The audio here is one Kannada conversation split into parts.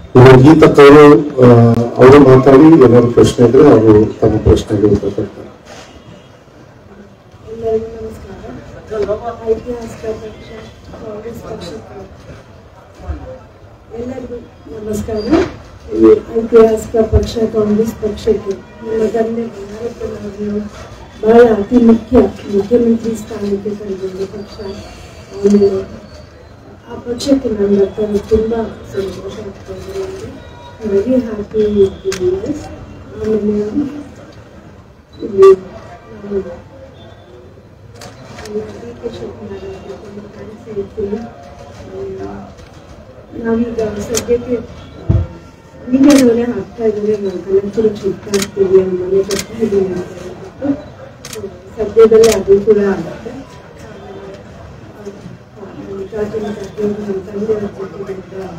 ಇನ್ನು ಗೀತಕ್ಕವರು ಅವರು ಮಾತಾಡಿ ಏನಾದ್ರು ಪ್ರಶ್ನೆ ಇದ್ರೆ ಅವರು ತಮ್ಮ ಪ್ರಶ್ನೆಗೆ ಉತ್ತರ ಕೊಡ್ತಾರೆ ಎಲ್ಲರಿಗೂ ನಮಸ್ಕಾರ ಐತಿಹಾಸಿಕ ಪಕ್ಷ ಕಾಂಗ್ರೆಸ್ ಪಕ್ಷಕ್ಕೆ ಎಲ್ಲರಿಗೂ ನಮಸ್ಕಾರ ಈ ಐತಿಹಾಸಿಕ ಪಕ್ಷ ಕಾಂಗ್ರೆಸ್ ಪಕ್ಷಕ್ಕೆ ನಮ್ಮ ತಂದೆ ಭಾರತನವರನ್ನು ಬಹಳ ಅತಿ ಮುಖ್ಯ ಮುಖ್ಯಮಂತ್ರಿ ಸ್ಥಾನಕ್ಕೆ ಕರೆದೊಂದು ಪಕ್ಷ ಆಮೇಲೆ ಆ ಪಕ್ಷಕ್ಕೆ ನಾನು ಬರ್ತಾರೆ ತುಂಬ ಸಂತೋಷ ಆಗ್ತಾ ಇದೆ ವೆರಿ ಹ್ಯಾಪಿ ಆಮೇಲೆ ಇಲ್ಲಿ ನಾವು ನಾವೀಗ ಸದ್ಯಕ್ಕೆ ಮೀಡಿಯಾದವರೇ ಹಾಕ್ತಾ ಇದ್ದಾರೆ ನಾವು ಕಲೆಕ್ಟರಿಗೆ ಶಿಫ್ಟ್ ಆಗ್ತೀವಿ ನಮ್ಮ ಮನೆ ಕಟ್ತಾ ಇದ್ದೀವಿ ಅಂತ ಹೇಳ್ಬಿಟ್ಟು ಸದ್ಯದಲ್ಲೇ ಅದು ಕೂಡ ಆಗುತ್ತೆ ಮಲ್ಲಿಕಾರ್ಜುನ ಖರ್ಗೆ ಅವರು ನಮ್ಮ ತಂದೆಯವರ ಜೊತೆ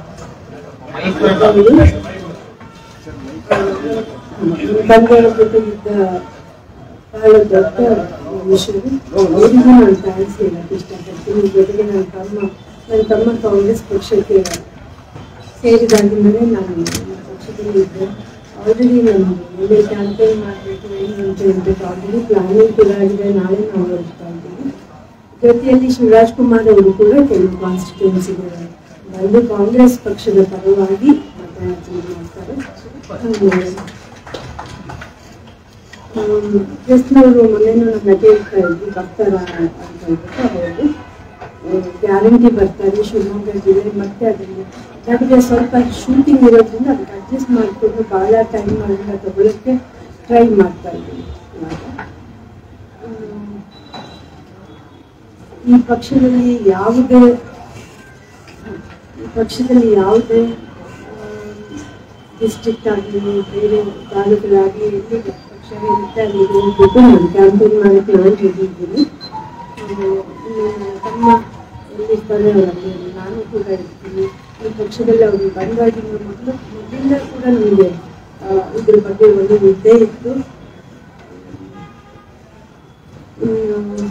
ಇದ್ದ ತಂದೆಯವರ ಜೊತೆ ಇದ್ದ ಬಹಳ ದೊಡ್ಡ ಮನುಷ್ಯರು ಅವರಿಗೂ ನಾನು ಥ್ಯಾಂಕ್ಸ್ ಹೇಳಕ್ಕೆ ಇಷ್ಟಪಡ್ತೀನಿ ಜೊತೆಗೆ ನನ್ನ ತಮ್ಮ ನನ್ನ ತಮ್ಮ ಕಾಂಗ್ರೆಸ್ ಪಕ್ಷಕ್ಕೆ ಸೇರಿದಾಗಿಂದಲೇ ನಾನು ನನ್ನ ಪಕ್ಷದಲ್ಲಿ ಇದ್ದೆ ಆಲ್ರೆಡಿ ನಾನು ಒಳ್ಳೆ ಕ್ಯಾಂಪೇನ್ ಮಾಡಬೇಕು ಏನು ಅಂತ ಹೇಳ್ಬಿಟ್ಟು ಆಲ್ರೆಡಿ ಪ್ಲಾನಿಂಗ್ ಕೂಡ ಆಗಿದೆ ನಾಳೆ ನಾವು ಹೊರಡ್ತಾ ಇದ್ದೀವಿ ಜೊತೆಯಲ್ಲಿ ಶಿವರಾಜ್ ಕುಮಾರ್ ಅವರು ಕೂಡ ಕೆಲವು ಕಾನ್ಸ್ಟಿಟ್ಯೂನ್ಸಿಗೆ ಬಂದು ಕಾಂಗ್ರೆಸ್ ಪಕ್ಷದ ಪರವಾಗಿ ಮತಯಾಚನೆ ಮಾಡ್ತಾರೆ ಕೃಷ್ಣವರು ಮೊನ್ನೆನೂ ನನ್ನ ಕೇಳ್ತಾ ಇದ್ವಿ ಬರ್ತಾರ ಅಂತ ಹೇಳ್ಬಿಟ್ಟು ಅವರು ಗ್ಯಾರಂಟಿ ಬರ್ತಾರೆ ಶಿವಮೊಗ್ಗ ಜಿಲ್ಲೆ ಮತ್ತೆ ಅದರಲ್ಲಿ ನನಗೆ ಸ್ವಲ್ಪ ಶೂಟಿಂಗ್ ಇರೋದ್ರಿಂದ ಅದಕ್ಕೆ ಅಡ್ಜಸ್ಟ್ ಮಾಡಿಕೊಂಡು ಭಾಳ ಟೈಮ್ ಅದನ್ನ ತಗೊಳ್ಳೋಕ್ಕೆ ಟ್ರೈ ಮಾಡ್ತಾ ಇದ್ದೀನಿ ಇವಾಗ ಹ್ಮ್. ಈ ಪಕ್ಷದಲ್ಲಿ ಯಾವುದೇ ಈ ಪಕ್ಷದಲ್ಲಿ ಯಾವುದೇ ಡಿಸ್ಟ್ರಿಕ್ಟ್ ಆಗಲಿ ಬೇರೆ ತಾಲೂಕುಗಳಾಗಲಿ ಎಲ್ಲಿ ಪಕ್ಷ ಇರುತ್ತೆ ಅಲ್ಲಿ ಹೋಗ್ಬಿಟ್ಟು ನಾನು ಕ್ಯಾಂಪೇನ್ ಮಾಡೋಕ್ಕೆ ನಾನು ರೆಡಿ ಆಮೇಲೆ ಇನ್ನು ನನ್ನ ತಮ್ಮ ಎಲ್ಲಿರ್ತಾರೆ ಅವರಲ್ಲಿ ನಾನು ಕೂಡ ಇರ್ತೀನಿ ಈ ಪಕ್ಷದಲ್ಲಿ ಅವರು ಬಂದಾಗಿನ ಮೊದಲು ಮೊದಲಿಂದ ಕೂಡ ನಮಗೆ ಇದ್ರ ಬಗ್ಗೆ ಒಂದು ಹುದ್ದೆ ಇತ್ತು ಹ್ಮ್.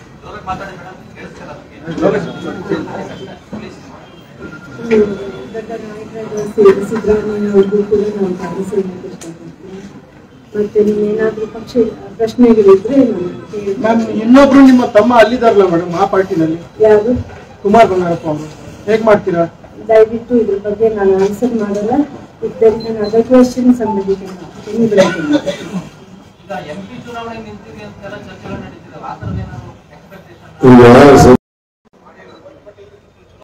ಹ್ಮ್. ದೊಡ್ಡ ನಾಯಕರಾದ ಸಿ- ಸಿದ್ದರಾಮಯ್ಯ ಅವ್ರಿಗೂ ಕೂಡ ನಾನು ಥ್ಯಾಂಕ್ಸ್ ಹೇಳಕ್ಕೆ ಇಷ್ಟಪಡ್ತೀನಿ ಮತ್ತೆ ನೀವೇನಾದ್ರೂ ಪಕ್ಷ ಪ್ರಶ್ನೆಗಳಿದ್ರೆ ನಾನು ಕೇಳಿ ಮ್ಯಾಮ್ ಇನ್ನೊಬ್ರು ನಿಮ್ಮ ತಮ್ಮ ಅಲ್ಲಿದಾರಲ್ಲ ಮೇಡಮ್ ಆ ಪಾರ್ಟಿನಲ್ಲಿ ಯಾರು ಕುಮಾರ್ ಬಂಗಾರಪ್ಪ ಅವರು ಹೇಗ್ ಮಾಡ್ತೀರಾ ದಯವಿಟ್ಟು ಇದ್ರ ಬಗ್ಗೆ ನಾನು ಆನ್ಸರ್ ಮಾಡಲ್ಲ ಇದ್ದಲ್ಲಿ ನಾನು ಅದರ್ ಕ್ವಶನ್ ಸಂಬಂಧಿಗೆ ಈಗ